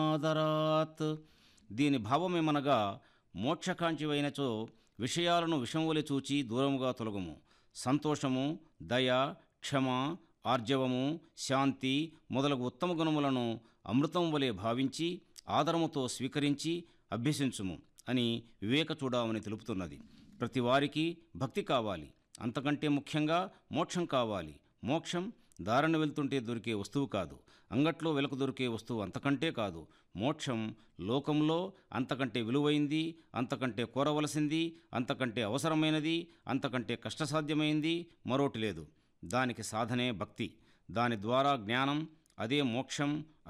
ఆదరాత్ దీని భావమేమనగా మోక్షకాంక్షివైనచో విషయాలను విషంవలి చూచి దూరముగా తొలగుము సంతోషము దయ క్షమ ఆర్జవము శాంతి మొదలగు ఉత్తమ గుణములను అమృతం వలె భావించి ఆదరముతో స్వీకరించి అభ్యసించుము అని వివేక చూడమని తెలుపుతున్నది ప్రతి వారికి భక్తి కావాలి అంతకంటే ముఖ్యంగా మోక్షం కావాలి మోక్షం దారిన వెళ్తుంటే దొరికే వస్తువు కాదు అంగట్లో వెలకు దొరికే వస్తువు అంతకంటే కాదు మోక్షం లోకంలో అంతకంటే విలువైంది అంతకంటే కోరవలసింది అంతకంటే అవసరమైనది అంతకంటే కష్టసాధ్యమైంది మరోటి లేదు దానికి సాధనే భక్తి దాని ద్వారా జ్ఞానం అదే మోక్షం